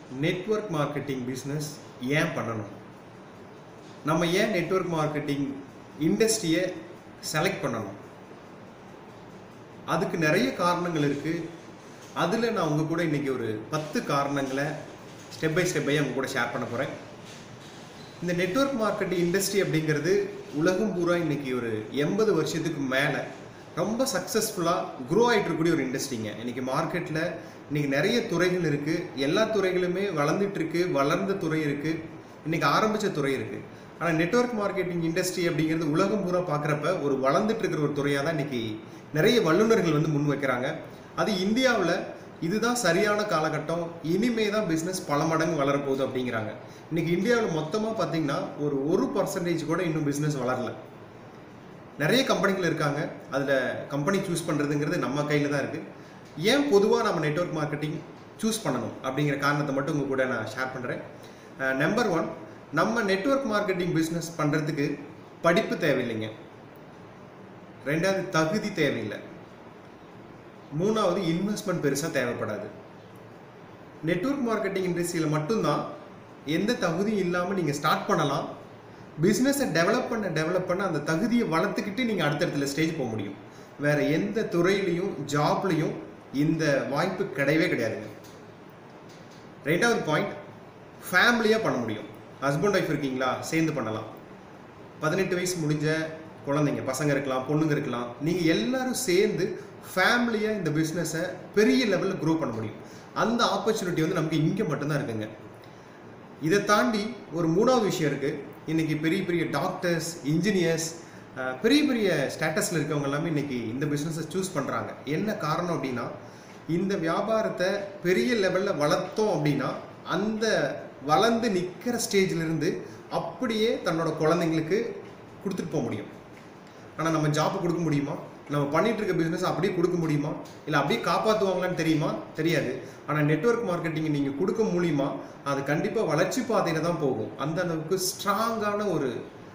network marketing business ஏன் பண்ணணும் நம்ம ஏன் நெட்வொர்க் மார்க்கெட்டிங் இண்டஸ்ட்ரியை செலக்ட் பண்ணணும் அதுக்கு நிறைய காரணங்கள் இருக்குது அதில் நான் உங்கள் கூட இன்றைக்கி ஒரு பத்து காரணங்களை ஸ்டெப் பை ஸ்டெப் பை உங்க கூட ஷேர் பண்ண போகிறேன் இந்த நெட்வொர்க் மார்க்கெட்டிங் இண்டஸ்ட்ரி அப்படிங்கிறது உலகம் பூரா இன்னைக்கு ஒரு எண்பது வருஷத்துக்கு மேலே ரொம்ப சக்ஸஸ்ஃபுல்லாக க்ரோ ஆகிட்டு இருக்கக்கூடிய ஒரு இண்டஸ்ட்ரிங்க இன்னைக்கு மார்க்கெட்டில் இன்னைக்கு நிறைய துறைகள் இருக்குது எல்லா துறைகளுமே வளர்ந்துட்டு இருக்கு வளர்ந்த துறை இருக்குது இன்னைக்கு ஆரம்பித்த துறை இருக்குது ஆனால் நெட்வொர்க் மார்க்கெட்டிங் இண்டஸ்ட்ரி அப்படிங்கிறது உலகம் பூரா பார்க்குறப்ப ஒரு வளர்ந்துட்டு இருக்கிற ஒரு துறையாக தான் இன்னைக்கு நிறைய வல்லுநர்கள் வந்து முன் வைக்கிறாங்க அது இந்தியாவில் இதுதான் சரியான காலகட்டம் இனிமே தான் பிஸ்னஸ் பல மடங்கு வளரப்போகுது அப்படிங்கிறாங்க இன்னைக்கு இந்தியாவில் மொத்தமாக பார்த்தீங்கன்னா ஒரு ஒரு பர்சன்டேஜ் கூட இன்னும் பிஸ்னஸ் வளரல நிறைய கம்பெனிகள் இருக்காங்க அதில் கம்பெனி சூஸ் பண்ணுறதுங்கிறது நம்ம கையில் தான் இருக்குது ஏன் பொதுவாக நம்ம நெட்வொர்க் மார்க்கெட்டிங் சூஸ் பண்ணணும் அப்படிங்கிற காரணத்தை மட்டும் உங்கள் கூட நான் ஷேர் பண்ணுறேன் நம்பர் ஒன் நம்ம நெட்வொர்க் மார்க்கெட்டிங் பிஸ்னஸ் பண்ணுறதுக்கு படிப்பு தேவையில்லைங்க ரெண்டாவது தகுதி தேவையில்லை மூணாவது இன்வெஸ்ட்மெண்ட் பெருசாக தேவைப்படாது நெட்வொர்க் மார்க்கெட்டிங் இண்டஸ்ட்ரியில் மட்டும்தான் எந்த தகுதியும் இல்லாமல் நீங்கள் ஸ்டார்ட் பண்ணலாம் பிஸ்னஸை டெவலப் பண்ண டெவலப் பண்ண அந்த தகுதியை வளர்த்துக்கிட்டு நீங்கள் அடுத்தடுத்துல ஸ்டேஜ் போக முடியும் வேற எந்த துறையிலையும் ஜாப்லையும் இந்த வாய்ப்பு கிடையவே கிடையாதுங்க ரெண்டாவது பாயிண்ட் ஃபேமிலியாக பண்ண முடியும் ஹஸ்பண்ட் ஒய்ஃப் இருக்கீங்களா சேர்ந்து பண்ணலாம் பதினெட்டு வயசு முடிஞ்ச குழந்தைங்க பசங்க இருக்கலாம் பொண்ணுங்க இருக்கலாம் நீங்கள் எல்லாரும் சேர்ந்து ஃபேமிலியாக இந்த பிஸ்னஸை பெரிய லெவலில் க்ரோ பண்ண முடியும் அந்த ஆப்பர்ச்சுனிட்டி வந்து நமக்கு இங்கே மட்டும்தான் இருக்குங்க இதை தாண்டி ஒரு மூணாவது விஷயம் இருக்குது இன்றைக்கி பெரிய பெரிய டாக்டர்ஸ் இன்ஜினியர்ஸ் பெரிய பெரிய ஸ்டேட்டஸில் இருக்கவங்க எல்லாமே இன்றைக்கி இந்த பிஸ்னஸை சூஸ் பண்ணுறாங்க என்ன காரணம் அப்படின்னா இந்த வியாபாரத்தை பெரிய லெவலில் வளர்த்தோம் அப்படின்னா அந்த வளர்ந்து நிற்கிற ஸ்டேஜிலிருந்து அப்படியே தன்னோட குழந்தைங்களுக்கு கொடுத்துட்டு போக முடியும் ஆனால் நம்ம ஜாப் கொடுக்க முடியுமா நம்ம பண்ணிட்டு இருக்க பிஸ்னஸ் அப்படியே கொடுக்க முடியுமா இல்லை அப்படியே காப்பாற்றுவாங்களான்னு தெரியுமா தெரியாது ஆனால் நெட்வொர்க் மார்க்கெட்டிங் நீங்கள் கொடுக்க முடியுமா அது கண்டிப்பாக வளர்ச்சி பாதையில் தான் போகும் அந்த அளவுக்கு ஸ்ட்ராங்கான ஒரு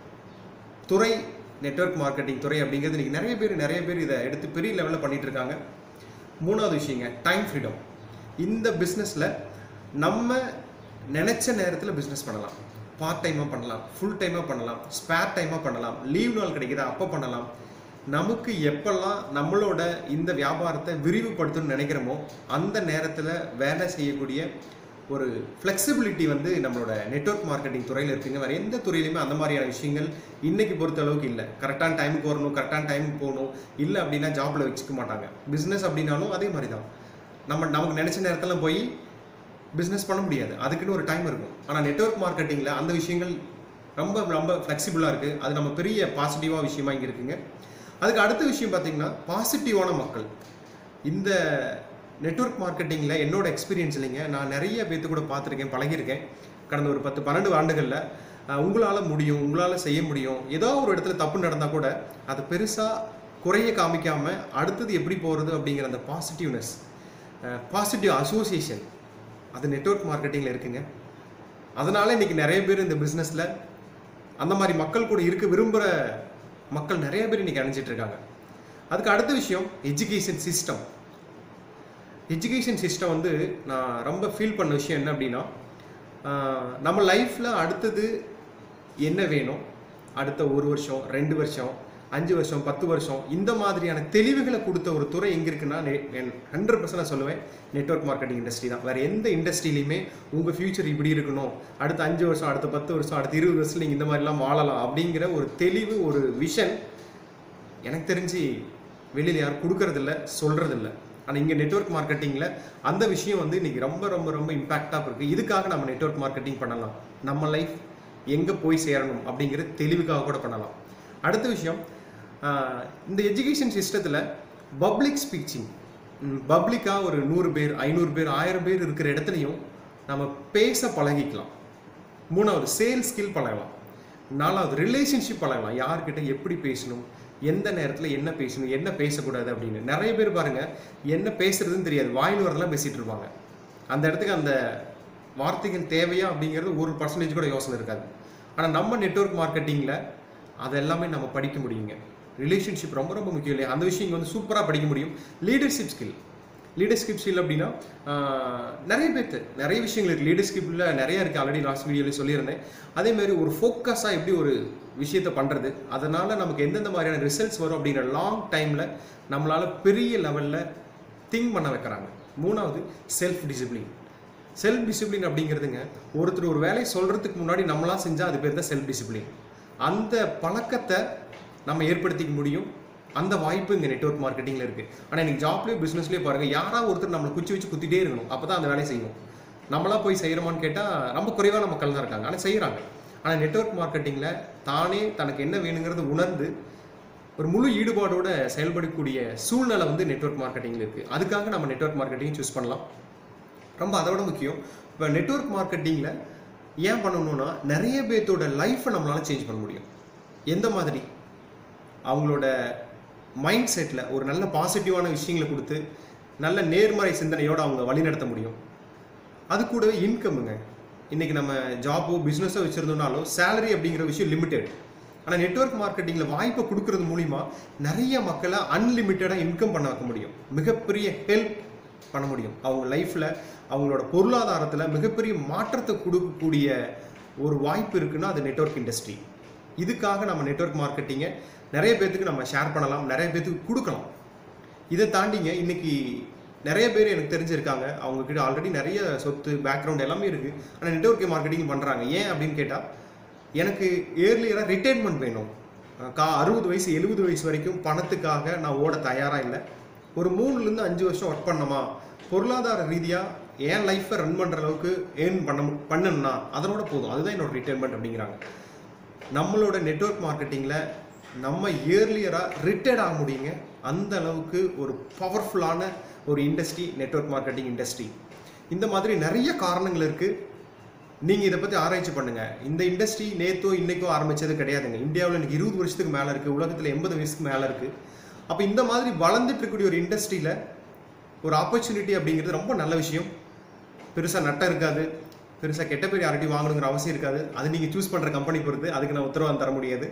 துறை நெட்வொர்க் மார்க்கெட்டிங் துறை அப்படிங்கிறது இன்றைக்கி நிறைய பேர் நிறைய பேர் இதை எடுத்து பெரிய லெவலில் பண்ணிட்டு இருக்காங்க மூணாவது விஷயங்க டைம் ஃப்ரீடம் இந்த பிஸ்னஸில் நம்ம நினச்ச நேரத்தில் பிஸ்னஸ் பண்ணலாம் பார்ட் டைமாக பண்ணலாம் ஃபுல் டைமாக பண்ணலாம் ஸ்பேர் டைமாக பண்ணலாம் லீவ் நாள் கிடைக்குதா அப்போ பண்ணலாம் நமக்கு எப்பெல்லாம் நம்மளோட இந்த வியாபாரத்தை விரிவுபடுத்தணும்னு நினைக்கிறோமோ அந்த நேரத்தில் வேலை செய்யக்கூடிய ஒரு ஃப்ளெக்சிபிலிட்டி வந்து நம்மளோட நெட்வொர்க் மார்க்கெட்டிங் துறையில் இருக்குங்க வேறு எந்த துறையிலுமே அந்த மாதிரியான விஷயங்கள் இன்னைக்கு பொறுத்த அளவுக்கு இல்லை கரெக்டான டைமுக்கு வரணும் கரெக்டான டைமுக்கு போகணும் இல்லை அப்படின்னா ஜாப்பில் வச்சுக்க மாட்டாங்க பிஸ்னஸ் அப்படின்னாலும் அதே மாதிரி தான் நம்ம நமக்கு நினச்ச நேரத்தில் போய் பிஸ்னஸ் பண்ண முடியாது அதுக்குன்னு ஒரு டைம் இருக்கும் ஆனால் நெட்வொர்க் மார்க்கெட்டிங்கில் அந்த விஷயங்கள் ரொம்ப ரொம்ப ஃப்ளெக்சிபிளாக இருக்குது அது நம்ம பெரிய பாசிட்டிவாக விஷயமா இங்கே இருக்குங்க அதுக்கு அடுத்த விஷயம் பார்த்தீங்கன்னா பாசிட்டிவான மக்கள் இந்த நெட்வொர்க் மார்க்கெட்டிங்கில் என்னோட எக்ஸ்பீரியன்ஸ் இல்லைங்க நான் நிறைய பேர்த்து கூட பார்த்துருக்கேன் பழகியிருக்கேன் கடந்த ஒரு பத்து பன்னெண்டு ஆண்டுகளில் உங்களால் முடியும் உங்களால் செய்ய முடியும் ஏதோ ஒரு இடத்துல தப்பு நடந்தால் கூட அதை பெருசாக குறைய காமிக்காமல் அடுத்தது எப்படி போகிறது அப்படிங்கிற அந்த பாசிட்டிவ்னஸ் பாசிட்டிவ் அசோசியேஷன் அது நெட்வொர்க் மார்க்கெட்டிங்கில் இருக்குங்க அதனால இன்னைக்கு நிறைய பேர் இந்த பிஸ்னஸில் அந்த மாதிரி மக்கள் கூட இருக்க விரும்புகிற மக்கள் நிறைய பேர் இன்னைக்கு அணிஞ்சிட்டு இருக்காங்க அதுக்கு அடுத்த விஷயம் எஜுகேஷன் சிஸ்டம் எஜுகேஷன் சிஸ்டம் வந்து நான் ரொம்ப ஃபீல் பண்ண விஷயம் என்ன அப்படின்னா ஆஹ் நம்ம லைஃப்பில் அடுத்தது என்ன வேணும் அடுத்த ஒரு வருஷம் ரெண்டு வருஷம் அஞ்சு வருஷம் பத்து வருஷம் இந்த மாதிரியான தெளிவுகளை கொடுத்த ஒரு துறை எங்கே இருக்குன்னா ஹண்ட்ரட் பர்சன்ட் நான் சொல்லுவேன் நெட்வொர்க் மார்க்கெட்டிங் இண்டஸ்ட்ரி தான் வேறு எந்த இண்டஸ்ட்ரியிலையுமே உங்கள் ஃபியூச்சர் இப்படி இருக்கணும் அடுத்த அஞ்சு வருஷம் அடுத்த பத்து வருஷம் அடுத்த இருபது வருஷம் நீங்கள் இந்த மாதிரிலாம் வாழலாம் அப்படிங்கிற ஒரு தெளிவு ஒரு விஷன் எனக்கு தெரிஞ்சு வெளியில் யாரும் கொடுக்கறதில்ல சொல்கிறதில்ல ஆனால் இங்கே நெட்வொர்க் மார்க்கெட்டிங்கில் அந்த விஷயம் வந்து இன்றைக்கி ரொம்ப ரொம்ப ரொம்ப இம்பாக்டாக இருக்குது இதுக்காக நம்ம நெட்வொர்க் மார்க்கெட்டிங் பண்ணலாம் நம்ம லைஃப் எங்கே போய் சேரணும் அப்படிங்கிற தெளிவுக்காக கூட பண்ணலாம் அடுத்த விஷயம் ஆஹ் இந்த எஜுகேஷன் சிஸ்டத்தில் பப்ளிக் ஸ்பீச்சிங் பப்ளிக்காக ஒரு நூறு பேர் ஐநூறு பேர் ஆயிரம் பேர் இருக்கிற இடத்துலையும் நம்ம பேச பழகிக்கலாம் மூணாவது சேல் ஸ்கில் பழகலாம் நாலாவது ரிலேஷன்ஷிப் பழகலாம் யார்கிட்ட எப்படி பேசணும் எந்த நேரத்தில் என்ன பேசணும் என்ன பேசக்கூடாது அப்படின்னு நிறைய பேர் பாருங்க என்ன பேசுறதுன்னு தெரியாது வாயில் வரதெல்லாம் பேசிட்டு இருப்பாங்க அந்த இடத்துக்கு அந்த வார்த்தைகள் தேவையா அப்படிங்கிறது ஒரு பர்சன்டேஜ் கூட யோசனை இருக்காது ஆனால் நம்ம நெட்வொர்க் மார்க்கெட்டிங்கில் அது எல்லாமே நம்ம படிக்க முடியுங்க ரிலேஷன்ஷிப் ரொம்ப ரொம்ப முக்கியம் இல்லையா அந்த விஷயம் இங்க வந்து சூப்பராக படிக்க முடியும் லீடர்ஷிப் ஸ்கில் லீடர்ஷிப் ஸ்கில் அப்படின்னா ஆஹ், நிறைய பேர்த்து நிறைய விஷயங்கள் இருக்குது லீடர்ஷிப்பில் நிறைய இருக்குது ஆல்ரெடி லாஸ்ட் வீடியோவில் சொல்லியிருந்தேன் அதே மாதிரி ஒரு ஃபோக்கஸாக எப்படி ஒரு விஷயத்தை பண்ணுறது அதனால் நமக்கு எந்தெந்த மாதிரியான ரிசல்ட்ஸ் வரும் அப்படிங்கிற லாங் டைமில் நம்மளால் பெரிய லெவலில் திங்க் பண்ண வைக்கிறாங்க மூணாவது செல்ஃப் டிசிப்ளின் செல்ஃப் டிசிப்ளின் அப்படிங்கிறதுங்க ஒருத்தர் ஒரு வேலையை சொல்கிறதுக்கு முன்னாடி நம்மளா செஞ்சால் அது பேர் தான் செல்ஃப் டிசிப்ளின் அந்த பழக்கத்தை நம்ம ஏற்படுத்திக்க முடியும் அந்த வாய்ப்பு இங்கே நெட்வொர்க் மார்க்கெட்டிங்கில் இருக்குது ஆனால் இன்னைக்கு ஜாப்லேயே பிஸ்னஸ்லேயே பாருங்கள் யாராவது ஒருத்தர் நம்மளை குச்சி வச்சு குத்திட்டே இருக்கணும் அப்போ தான் அந்த வேலையை செய்வோம் நம்மளா போய் செய்கிறோமான்னு கேட்டால் ரொம்ப குறைவான மக்கள் தான் இருக்காங்க ஆனால் செய்கிறாங்க ஆனால் நெட்வொர்க் மார்க்கெட்டிங்கில் தானே தனக்கு என்ன வேணுங்கிறது உணர்ந்து ஒரு முழு ஈடுபாடோட செயல்படக்கூடிய சூழ்நிலை வந்து நெட்வொர்க் மார்க்கெட்டிங்கில் இருக்குது அதுக்காக நம்ம நெட்வொர்க் மார்க்கெட்டிங் சூஸ் பண்ணலாம் ரொம்ப அதை விட முக்கியம் இப்போ நெட்வொர்க் மார்க்கெட்டிங்கில் ஏன் பண்ணணும்னா நிறைய பேர்த்தோட லைஃப்பை நம்மளால சேஞ்ச் பண்ண முடியும் எந்த மாதிரி அவங்களோட மைண்ட் செட்டில் ஒரு நல்ல பாசிட்டிவான விஷயங்களை கொடுத்து நல்ல நேர்மறை சிந்தனையோடு அவங்க வழிநடத்த முடியும் அது கூடவே இன்கம்முங்க இன்றைக்கி நம்ம ஜாபோ பிஸ்னஸோ வச்சுருந்தோம்னாலும் சேலரி அப்படிங்கிற விஷயம் லிமிட்டெட் ஆனால் நெட்வொர்க் மார்க்கெட்டிங்கில் வாய்ப்பை கொடுக்கறது மூலிமா நிறைய மக்களை அன்லிமிட்டடாக இன்கம் பண்ண வைக்க முடியும் மிகப்பெரிய ஹெல்ப் பண்ண முடியும் அவங்க லைஃப்பில் அவங்களோட பொருளாதாரத்தில் மிகப்பெரிய மாற்றத்தை கொடுக்கக்கூடிய ஒரு வாய்ப்பு இருக்குன்னா அது நெட்வொர்க் இண்டஸ்ட்ரி இதுக்காக நம்ம நெட்வொர்க் மார்க்கெட்டிங்கை நிறைய பேர்த்துக்கு நம்ம ஷேர் பண்ணலாம் நிறைய பேர்த்துக்கு கொடுக்கலாம் இதை தாண்டிங்க இன்னைக்கு நிறைய பேர் எனக்கு தெரிஞ்சிருக்காங்க அவங்க கிட்ட ஆல்ரெடி நிறைய சொத்து பேக்ரவுண்ட் எல்லாமே இருக்கு ஆனால் நெட்வொர்க் மார்க்கெட்டிங் பண்றாங்க ஏன் அப்படின்னு கேட்டால் எனக்கு ஏர்லியராக ரிட்டைர்மெண்ட் வேணும் அஹ் கா அறுபது வயசு எழுபது வயசு வரைக்கும் பணத்துக்காக நான் ஓட தயாராக இல்லை ஒரு மூணுலேருந்து அஞ்சு வருஷம் ஒர்க் பண்ணணுமா பொருளாதார ரீதியாக என் லைஃப்பை ரன் பண்ணுற அளவுக்கு ஏர்ன் பண்ண மு- பண்ணணும்னா அதனோட போதும் அதுதான் என்னோட ரிட்டைர்மெண்ட் அப்படிங்கிறாங்க நம்மளோட நெட்வொர்க் மார்க்கெட்டிங்கில் நம்ம இயர்லியராக ரிட்டையர்ட் ஆக முடியுங்க அந்த அளவுக்கு ஒரு பவர்ஃபுல்லான ஒரு இண்டஸ்ட்ரி நெட்வொர்க் மார்க்கெட்டிங் இண்டஸ்ட்ரி இந்த மாதிரி நிறைய காரணங்கள் இருக்குது நீங்கள் இதை பற்றி ஆராய்ச்சி பண்ணுங்கள் இந்த இண்டஸ்ட்ரி நேத்தோ இன்னைக்கோ ஆரம்பிச்சது கிடையாதுங்க இந்தியாவில் எனக்கு இருபது வருஷத்துக்கு மேலே இருக்குது உலகத்தில் எண்பது வயசுக்கு மேலே இருக்குது அப்போ இந்த மாதிரி வளர்ந்துட்டு இருக்கக்கூடிய ஒரு இண்டஸ்ட்ரியில் ஒரு ஆப்பர்ச்சுனிட்டி அப்படிங்கிறது ரொம்ப நல்ல விஷயம் பெருசாக நட்டம் இருக்காது பெருசாக கெட்ட பேர் யார்கிட்டையும் வாங்கணுங்கிற அவசியம் இருக்காது அது நீங்கள் சூஸ் பண்ணுற கம்பெனி பொறுத்து அதுக்கு நான் உத்தரவாதம் தர முடியாது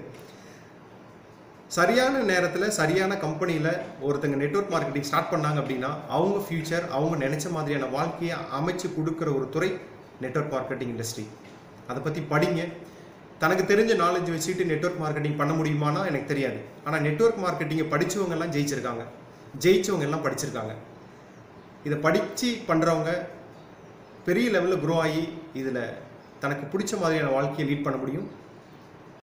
சரியான நேரத்தில் சரியான கம்பெனியில் ஒருத்தங்க நெட்வொர்க் மார்க்கெட்டிங் ஸ்டார்ட் பண்ணாங்க அப்படின்னா அவங்க ஃபியூச்சர் அவங்க நினச்ச மாதிரியான வாழ்க்கையை அமைச்சு கொடுக்குற ஒரு துறை நெட்வொர்க் மார்க்கெட்டிங் இண்டஸ்ட்ரி அதை பற்றி படிங்க தனக்கு தெரிஞ்ச நாலேஜ் வச்சுட்டு நெட்வொர்க் மார்க்கெட்டிங் பண்ண முடியுமானா எனக்கு தெரியாது ஆனால் நெட்வொர்க் மார்க்கெட்டிங்கை படிச்சவங்க எல்லாம் ஜெயிச்சிருக்காங்க ஜெயிச்சவங்க எல்லாம் படிச்சிருக்காங்க இதை படித்து பண்ணுறவங்க பெரிய லெவலில் க்ரோ ஆகி இதில் தனக்கு பிடிச்ச மாதிரியான வாழ்க்கையை லீட் பண்ண முடியும்